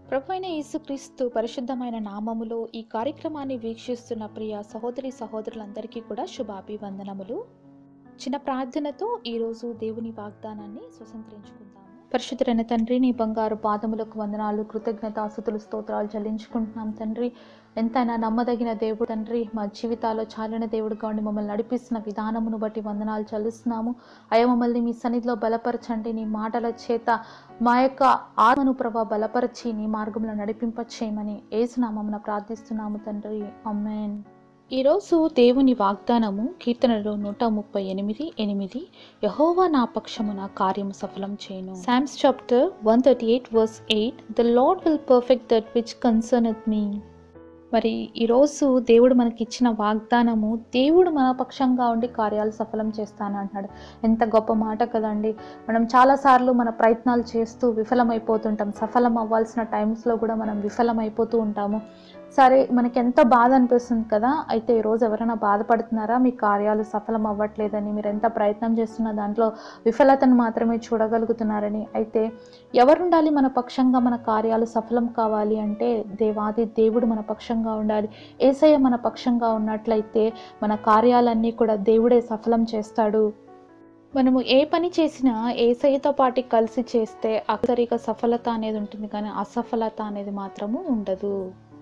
ప్రభు అయిన యేసుక్రీస్తు పరిశుద్ధమైన నామములో ఈ కార్యక్రమాన్ని వీక్షిస్తున్న ప్రియ సహోదరి సహోదరులందరికీ కూడా శుభాభివందనములు చిన్న ప్రార్థనతో ఈరోజు దేవుని వాగ్దానాన్ని స్వతంత్రించుకుందాము పరిశుద్ధులైన తండ్రి నీ బంగారు పాదములకు వందనాలు కృతజ్ఞతాసుతులు స్తోత్రాలు చెల్లించుకుంటున్నాం తండ్రి ఎంతైనా నమ్మదగిన దేవుడు తండ్రి మా జీవితాల్లో చాలిన దేవుడుగా ఉండి మమ్మల్ని నడిపిస్తున్న విధానమును బట్టి వందనాలు చెల్లిస్తున్నాము అయ్యా మమ్మల్ని మీ సన్నిధిలో బలపరచండి నీ మాటల చేత మా యొక్క ఆత్మను ప్రభా బలపరిచి నీ మార్గంలో నడిపింపచేయమని ఏసునామమున ప్రార్థిస్తున్నాము తండ్రి అమ్మేన్ ఈరోజు దేవుని వాగ్దానము కీర్తనలో నూట ముప్పై ఎనిమిది ఎనిమిది యహోవా నా పక్షమున కార్యము సఫలం చేయను Psalms chapter one thirty eight verse eight the Lord will perfect that which concern me మరి ఈరోజు దేవుడు మనకి ఇచ్చిన వాగ్దానము దేవుడు మన పక్షంగా ఉండి కార్యాలు సఫలం చేస్తాను అంటున్నాడు ఎంత గొప్ప మాట కదండి మనం చాలాసార్లు మన ప్రయత్నాలు చేస్తూ విఫలమైపోతుంటాం సఫలం అవ్వాల్సిన టైమ్స్లో కూడా మనం విఫలమైపోతూ ఉంటాము సరే మనకి ఎంత బాధ అనిపిస్తుంది కదా అయితే ఈరోజు ఎవరైనా బాధపడుతున్నారా మీ కార్యాలు సఫలం అవ్వట్లేదని మీరు ఎంత ప్రయత్నం చేస్తున్న దాంట్లో విఫలతను మాత్రమే చూడగలుగుతున్నారని అయితే ఎవరుండాలి మన పక్షంగా మన కార్యాలు సఫలం కావాలి అంటే దేవాది దేవుడు మన పక్షంగా ఉండాలి ఏసయ్య మన పక్షంగా ఉన్నట్లయితే మన కార్యాలన్నీ కూడా దేవుడే సఫలం చేస్తాడు మనము ఏ పని చేసినా ఏసయ్యతో పాటు కలిసి చేస్తే అక్కడిక సఫలత అనేది ఉంటుంది కానీ అసఫలత అనేది మాత్రము ఉండదు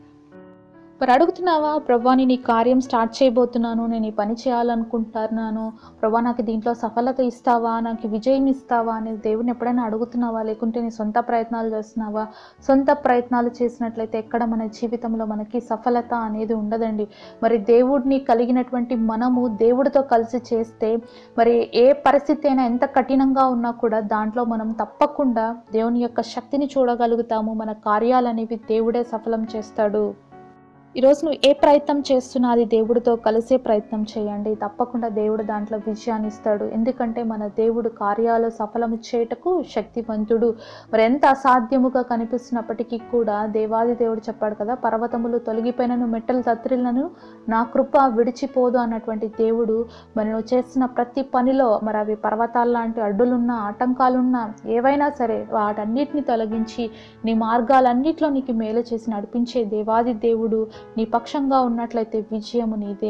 మరి అడుగుతున్నావా ప్రభా నేను ఈ కార్యం స్టార్ట్ చేయబోతున్నాను నేను ఈ పని చేయాలనుకుంటున్నాను ప్రభా నాకు దీంట్లో సఫలత ఇస్తావా నాకు విజయం ఇస్తావా అనేది దేవుని ఎప్పుడైనా అడుగుతున్నావా లేకుంటే నీ సొంత ప్రయత్నాలు చేస్తున్నావా సొంత ప్రయత్నాలు చేసినట్లయితే ఎక్కడ మన జీవితంలో మనకి సఫలత అనేది ఉండదండి మరి దేవుడిని కలిగినటువంటి మనము దేవుడితో కలిసి చేస్తే మరి ఏ పరిస్థితి అయినా ఎంత కఠినంగా ఉన్నా కూడా దాంట్లో మనం తప్పకుండా దేవుని యొక్క శక్తిని చూడగలుగుతాము మన కార్యాలనేవి దేవుడే సఫలం చేస్తాడు ఈరోజు నువ్వు ఏ ప్రయత్నం చేస్తున్నా అది దేవుడితో కలిసే ప్రయత్నం చేయండి తప్పకుండా దేవుడు దాంట్లో విజయాన్ని ఇస్తాడు ఎందుకంటే మన దేవుడు కార్యాలు సఫలము చేయటకు శక్తివంతుడు మరి ఎంత అసాధ్యముగా కనిపిస్తున్నప్పటికీ కూడా దేవాది దేవుడు చెప్పాడు కదా పర్వతములు తొలగిపోయినను మెట్టలు తత్రిలను నా కృప విడిచిపోదు అన్నటువంటి దేవుడు మరి నువ్వు చేస్తున్న ప్రతి పనిలో మరి అవి పర్వతాల లాంటి అడ్డులున్నా ఆటంకాలున్నా ఏవైనా సరే వాటన్నిటిని తొలగించి నీ మార్గాలన్నిట్లో నీకు మేలు చేసి నడిపించే దేవాది దేవుడు నీ పక్షంగా ఉన్నట్లయితే విజయము నీదే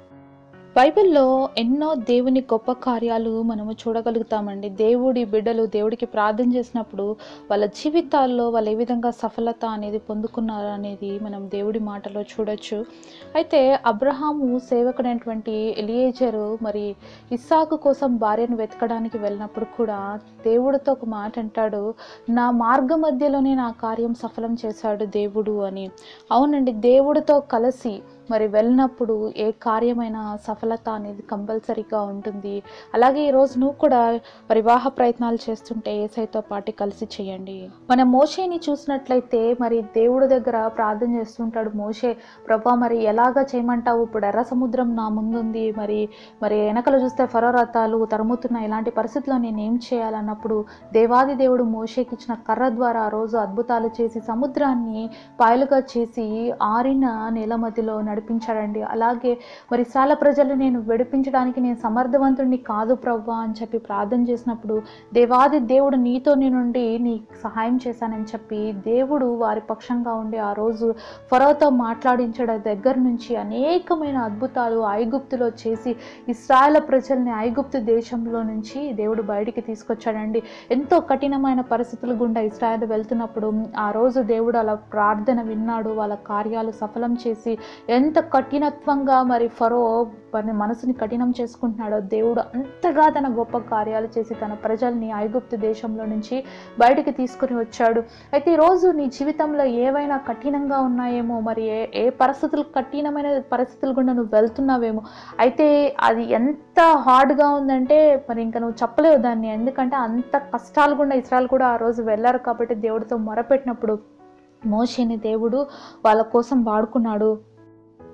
బైబిల్లో ఎన్నో దేవుని గొప్ప కార్యాలు మనము చూడగలుగుతామండి దేవుడి బిడ్డలు దేవుడికి ప్రార్థన చేసినప్పుడు వాళ్ళ జీవితాల్లో వాళ్ళు ఏ విధంగా సఫలత అనేది పొందుకున్నారు అనేది మనం దేవుడి మాటలో చూడొచ్చు అయితే అబ్రహాము సేవకుడైనటువంటి ఎలియేజరు మరి ఇస్సాకు కోసం భార్యను వెతకడానికి వెళ్ళినప్పుడు కూడా దేవుడితో ఒక మాట అంటాడు నా మార్గ మధ్యలోనే నా కార్యం సఫలం చేశాడు దేవుడు అని అవునండి దేవుడితో కలిసి మరి వెళ్ళినప్పుడు ఏ కార్యమైన సఫలత అనేది కంపల్సరీగా ఉంటుంది అలాగే ఈరోజు నువ్వు కూడా వివాహ ప్రయత్నాలు చేస్తుంటే ఏసైతో పాటు కలిసి చేయండి మన మోషేని చూసినట్లయితే మరి దేవుడి దగ్గర ప్రార్థన చేస్తుంటాడు మోషే ప్రభా మరి ఎలాగ చేయమంటావు ఇప్పుడు ఎర్ర సముద్రం నా ముందుంది మరి మరి వెనకలు చూస్తే ఫరోరథాలు తరుముతున్న ఇలాంటి పరిస్థితుల్లో నేను ఏం చేయాలన్నప్పుడు దేవాది దేవుడు మోషేకి ఇచ్చిన కర్ర ద్వారా ఆ రోజు అద్భుతాలు చేసి సముద్రాన్ని పాయలుగా చేసి ఆరిన నేల మధ్యలో నడిపించాడండి అలాగే మరి చాలా ప్రజలు నేను విడిపించడానికి నేను సమర్థవంతుడిని కాదు ప్రవ్వా అని చెప్పి ప్రార్థన చేసినప్పుడు దేవాది దేవుడు నీతో నుండి నీ సహాయం చేశానని చెప్పి దేవుడు వారి పక్షంగా ఉండి ఆ రోజు ఫరోతో మాట్లాడించడం దగ్గర నుంచి అనేకమైన అద్భుతాలు ఐగుప్తులో చేసి ఇస్రాయల ప్రజల్ని ఐగుప్తు దేశంలో నుంచి దేవుడు బయటికి తీసుకొచ్చాడండి ఎంతో కఠినమైన పరిస్థితుల గుండా ఇస్రాయల్ వెళ్తున్నప్పుడు ఆ రోజు దేవుడు అలా ప్రార్థన విన్నాడు వాళ్ళ కార్యాలు సఫలం చేసి ఎంత కఠినత్వంగా మరి ఫరో మన మనసుని కఠినం చేసుకుంటున్నాడో దేవుడు అంతగా తన గొప్ప కార్యాలు చేసి తన ప్రజల్ని ఐగుప్తు దేశంలో నుంచి బయటికి తీసుకుని వచ్చాడు అయితే ఈరోజు నీ జీవితంలో ఏవైనా కఠినంగా ఉన్నాయేమో మరి ఏ ఏ పరిస్థితులు కఠినమైన పరిస్థితులు గుండా నువ్వు వెళ్తున్నావేమో అయితే అది ఎంత హార్డ్గా ఉందంటే మరి ఇంకా నువ్వు చెప్పలేవు దాన్ని ఎందుకంటే అంత కష్టాలు గుండా ఇస్రాయల్ కూడా ఆ రోజు వెళ్ళారు కాబట్టి దేవుడితో మొరపెట్టినప్పుడు మోషేని దేవుడు వాళ్ళ కోసం వాడుకున్నాడు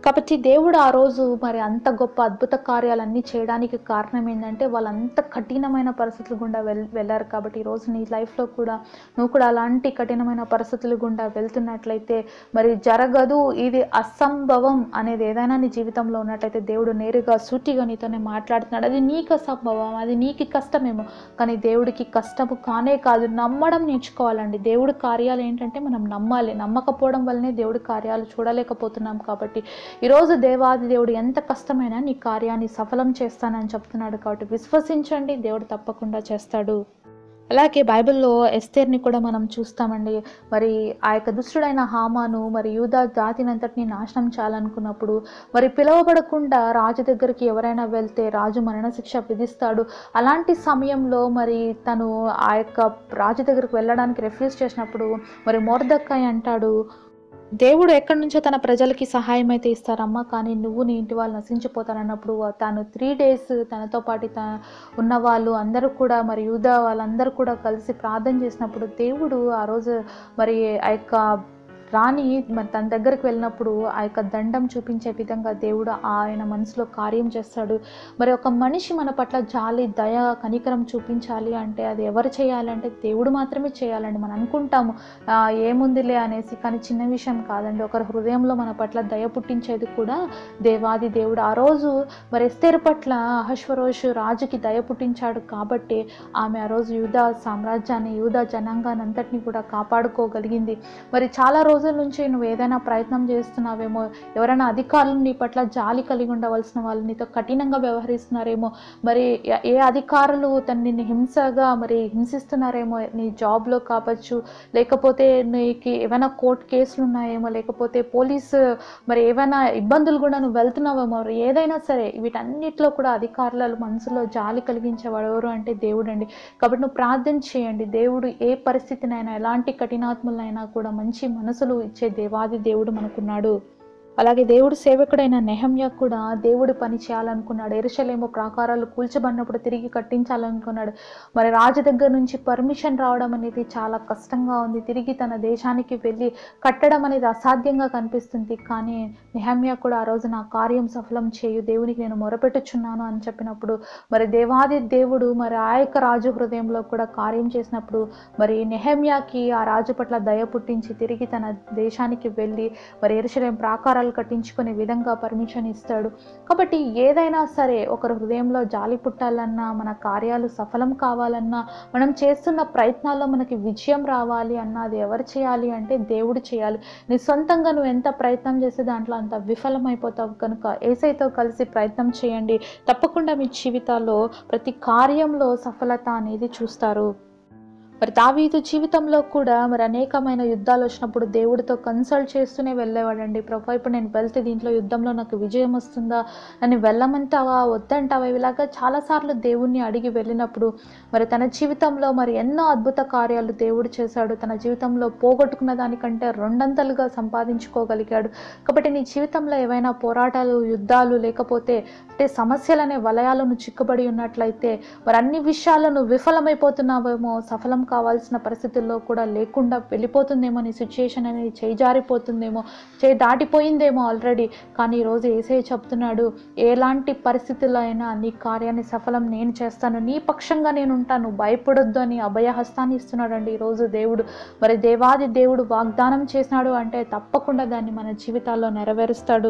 కాబట్టి దేవుడు ఆ రోజు మరి అంత గొప్ప అద్భుత కార్యాలన్నీ చేయడానికి కారణం ఏంటంటే వాళ్ళు అంత కఠినమైన పరిస్థితులు గుండా వెల్ వెళ్ళారు కాబట్టి ఈరోజు నీ లైఫ్లో కూడా నువ్వు కూడా అలాంటి కఠినమైన పరిస్థితులు గుండా వెళ్తున్నట్లయితే మరి జరగదు ఇది అసంభవం అనేది ఏదైనా నీ జీవితంలో ఉన్నట్లయితే దేవుడు నేరుగా సూటిగా నీతోనే మాట్లాడుతున్నాడు అది నీకు అసంభవం అది నీకు కష్టమేమో కానీ దేవుడికి కష్టము కానే కాదు నమ్మడం నేర్చుకోవాలండి దేవుడి కార్యాలు ఏంటంటే మనం నమ్మాలి నమ్మకపోవడం వల్లనే దేవుడి కార్యాలు చూడలేకపోతున్నాం కాబట్టి ఈరోజు దేవాది దేవుడు ఎంత కష్టమైనా నీ కార్యాన్ని సఫలం చేస్తానని చెప్తున్నాడు కాబట్టి విశ్వసించండి దేవుడు తప్పకుండా చేస్తాడు అలాగే బైబిల్లో ఎస్తేర్ని కూడా మనం చూస్తామండి మరి ఆ యొక్క దుష్టుడైన హామాను మరి యూదా జాతినంతటిని నాశనం చేయాలనుకున్నప్పుడు మరి పిలువబడకుండా రాజు దగ్గరికి ఎవరైనా వెళ్తే రాజు మరణశిక్ష విధిస్తాడు అలాంటి సమయంలో మరి తను ఆ యొక్క రాజు దగ్గరికి వెళ్ళడానికి రిఫ్యూజ్ చేసినప్పుడు మరి మోర్దక్కాయ్ అంటాడు దేవుడు ఎక్కడి నుంచో తన ప్రజలకి సహాయం అయితే ఇస్తారమ్మా కానీ నువ్వు నీ ఇంటి వాళ్ళు నశించిపోతారన్నప్పుడు తాను త్రీ డేస్ తనతో పాటు త ఉన్న వాళ్ళు అందరూ కూడా మరి యూద వాళ్ళందరూ కూడా కలిసి ప్రార్థన చేసినప్పుడు దేవుడు ఆ రోజు మరి ఆ యొక్క రాణి మరి తన దగ్గరికి వెళ్ళినప్పుడు ఆ యొక్క దండం చూపించే విధంగా దేవుడు ఆయన మనసులో కార్యం చేస్తాడు మరి ఒక మనిషి మన పట్ల జాలి దయ కనికరం చూపించాలి అంటే అది ఎవరు చేయాలంటే దేవుడు మాత్రమే చేయాలండి మనం అనుకుంటాము "ఆ, ఏముందిలే అనేసి కానీ చిన్న విషయం కాదండి ఒకరి హృదయంలో మన పట్ల దయ పుట్టించేది కూడా దేవాది దేవుడు ఆ రోజు మరి ఎస్తేరు పట్ల అహశ్వరోషు రాజుకి దయ పుట్టించాడు కాబట్టి ఆమె ఆ రోజు యూదా సామ్రాజ్యాన్ని యూదా జనాంగాన్ని అంతటిని కూడా కాపాడుకోగలిగింది మరి చాలా రోజుల నుంచి నువ్వు ఏదైనా ప్రయత్నం చేస్తున్నావేమో ఎవరైనా అధికారులు నీ పట్ల జాలి కలిగి ఉండవలసిన వాళ్ళు నీతో కఠినంగా వ్యవహరిస్తున్నారేమో మరి ఏ- ఏ అధికారులు తను నిన్ను హింసగా మరి హింసిస్తున్నారేమో నీ జాబ్లో కావచ్చు లేకపోతే నీకు ఏమైనా కోర్టు కేసులు ఉన్నాయేమో లేకపోతే పోలీసు మరి ఏమైనా ఇబ్బందులు కూడా నువ్వు వెళ్తున్నావేమో మరి ఏదైనా సరే వీటన్నిటిలో కూడా అధికారుల మనసులో జాలి కలిగించేవాడు ఎవరు అంటే దేవుడు అండి కాబట్టి నువ్వు ప్రార్థన చేయండి దేవుడు ఏ పరిస్థితినైనా ఎలాంటి కఠినాత్ములైనా కూడా మంచి మనసులు ఇచ్చే దేవాది దేవుడు మనకున్నాడు అలాగే దేవుడు సేవకుడైన నెహమ్య కూడా దేవుడు పని చేయాలనుకున్నాడు ఎరుషలేమో ప్రాకారాలు కూల్చబడినప్పుడు తిరిగి కట్టించాలనుకున్నాడు మరి రాజు దగ్గర నుంచి పర్మిషన్ రావడం అనేది చాలా కష్టంగా ఉంది తిరిగి తన దేశానికి వెళ్ళి కట్టడం అనేది అసాధ్యంగా కనిపిస్తుంది కానీ నెహమ్య కూడా ఆ రోజు నా కార్యం సఫలం చేయు దేవునికి నేను మొరపెట్టుచున్నాను అని చెప్పినప్పుడు మరి దేవాది దేవుడు మరి ఆ యొక్క రాజు హృదయంలో కూడా కార్యం చేసినప్పుడు మరి నెహమ్యాకి ఆ రాజు పట్ల దయ పుట్టించి తిరిగి తన దేశానికి వెళ్ళి మరి ఎరుసలేం ప్రాకారాలు కట్టించుకునే విధంగా పర్మిషన్ ఇస్తాడు కాబట్టి ఏదైనా సరే ఒకరి హృదయంలో జాలి పుట్టాలన్నా మన కార్యాలు సఫలం కావాలన్నా మనం చేస్తున్న ప్రయత్నాల్లో మనకి విజయం రావాలి అన్నా అది ఎవరు చేయాలి అంటే దేవుడు చేయాలి నీ సొంతంగా నువ్వు ఎంత ప్రయత్నం చేస్తే దాంట్లో అంత విఫలమైపోతావు కనుక ఏసైతో కలిసి ప్రయత్నం చేయండి తప్పకుండా మీ జీవితాల్లో ప్రతి కార్యంలో సఫలత అనేది చూస్తారు మరి దావీదు జీవితంలో కూడా మరి అనేకమైన యుద్ధాలు వచ్చినప్పుడు దేవుడితో కన్సల్ట్ చేస్తూనే వెళ్ళేవాడండి ప్రభా ఇప్పుడు నేను వెళ్తే దీంట్లో యుద్ధంలో నాకు విజయం వస్తుందా అని వెళ్ళమంటావా వద్దంటావా ఇలాగా చాలాసార్లు దేవుణ్ణి అడిగి వెళ్ళినప్పుడు మరి తన జీవితంలో మరి ఎన్నో అద్భుత కార్యాలు దేవుడు చేశాడు తన జీవితంలో పోగొట్టుకున్న దానికంటే రెండంతలుగా సంపాదించుకోగలిగాడు కాబట్టి నీ జీవితంలో ఏవైనా పోరాటాలు యుద్ధాలు లేకపోతే అంటే సమస్యలనే వలయాలను చిక్కుబడి ఉన్నట్లయితే మరి అన్ని విషయాలను విఫలమైపోతున్నావేమో సఫలం కావాల్సిన పరిస్థితుల్లో కూడా లేకుండా వెళ్ళిపోతుందేమో నీ సిచ్యుయేషన్ అనేది చేయి జారిపోతుందేమో చేయి దాటిపోయిందేమో ఆల్రెడీ కానీ ఈరోజు ఏసే చెప్తున్నాడు ఎలాంటి పరిస్థితుల్లో అయినా నీ కార్యాన్ని సఫలం నేను చేస్తాను నీ పక్షంగా నేను ఉంటాను భయపడొద్దు అని అభయహస్తాన్ని ఇస్తున్నాడండి ఈరోజు దేవుడు మరి దేవాది దేవుడు వాగ్దానం చేసినాడు అంటే తప్పకుండా దాన్ని మన జీవితాల్లో నెరవేరుస్తాడు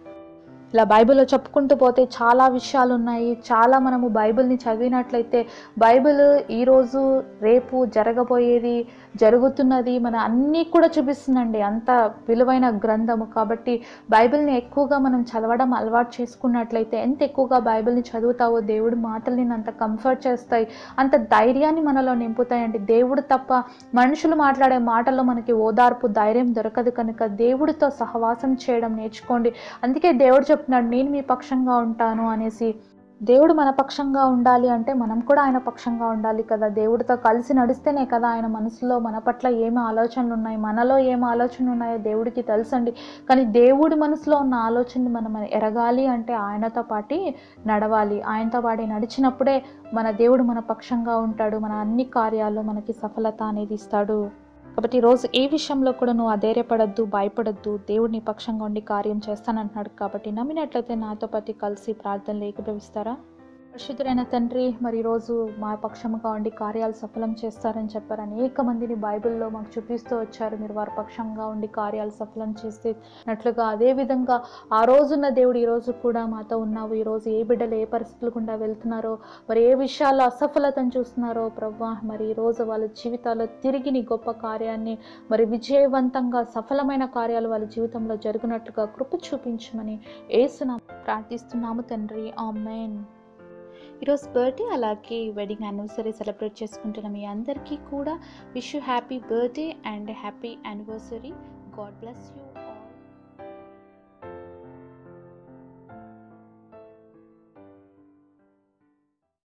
ఇలా బైబిల్లో చెప్పుకుంటూ పోతే చాలా విషయాలు ఉన్నాయి చాలా మనము బైబిల్ని చదివినట్లయితే బైబిల్ ఈరోజు రేపు జరగబోయేది జరుగుతున్నది మన అన్నీ కూడా చూపిస్తుందండి అంత విలువైన గ్రంథము కాబట్టి బైబిల్ని ఎక్కువగా మనం చదవడం అలవాటు చేసుకున్నట్లయితే ఎంత ఎక్కువగా బైబిల్ని చదువుతావో దేవుడు మాటలు నేను అంత కంఫర్ట్ చేస్తాయి అంత ధైర్యాన్ని మనలో నింపుతాయండి దేవుడు తప్ప మనుషులు మాట్లాడే మాటల్లో మనకి ఓదార్పు ధైర్యం దొరకదు కనుక దేవుడితో సహవాసం చేయడం నేర్చుకోండి అందుకే దేవుడు చెప్తున్నాడు నేను మీ పక్షంగా ఉంటాను అనేసి దేవుడు మన పక్షంగా ఉండాలి అంటే మనం కూడా ఆయన పక్షంగా ఉండాలి కదా దేవుడితో కలిసి నడిస్తేనే కదా ఆయన మనసులో మన పట్ల ఏమి ఆలోచనలు ఉన్నాయి మనలో ఏం ఆలోచనలు ఉన్నాయో దేవుడికి తెలుసండి కానీ దేవుడి మనసులో ఉన్న ఆలోచనని మనం ఎరగాలి అంటే ఆయనతో పాటి నడవాలి ఆయనతో పాటి నడిచినప్పుడే మన దేవుడు మన పక్షంగా ఉంటాడు మన అన్ని కార్యాల్లో మనకి సఫలత అనేది ఇస్తాడు కాబట్టి ఈరోజు ఏ విషయంలో కూడా నువ్వు అధైర్యపడద్దు భయపడద్దు దేవుడిని పక్షంగా ఉండి కార్యం చేస్తానంటున్నాడు కాబట్టి నమ్మినట్లయితే నాతో పాటు కలిసి ప్రార్థనలు ఏకీభవిస్తారా పరిశుద్ధుడైన తండ్రి మరి ఈరోజు మా పక్షముగా ఉండి కార్యాలు సఫలం చేస్తారని చెప్పారు అనేక మందిని బైబిల్లో మాకు చూపిస్తూ వచ్చారు మీరు వారి పక్షంగా ఉండి కార్యాలు సఫలం చేసేటట్లుగా అదేవిధంగా ఆ రోజున్న దేవుడు ఈ రోజు కూడా మాతో ఉన్నావు ఈరోజు ఏ బిడ్డలు ఏ పరిస్థితులు గుండా వెళ్తున్నారో మరి ఏ విషయాల్లో అసఫలతను చూస్తున్నారో ప్రవ్వా మరి ఈ రోజు వాళ్ళ జీవితాల్లో తిరిగి నీ గొప్ప కార్యాన్ని మరి విజయవంతంగా సఫలమైన కార్యాలు వాళ్ళ జీవితంలో జరిగినట్లుగా కృప చూపించమని ఏసునామ ప్రార్థిస్తున్నాము తండ్రి ఆమెన్ ఈరోజు బర్త్డే అలాగే వెడ్డింగ్ యానివర్సరీ సెలబ్రేట్ చేసుకుంటున్న మీ అందరికీ కూడా wish you happy birthday and happy anniversary God bless you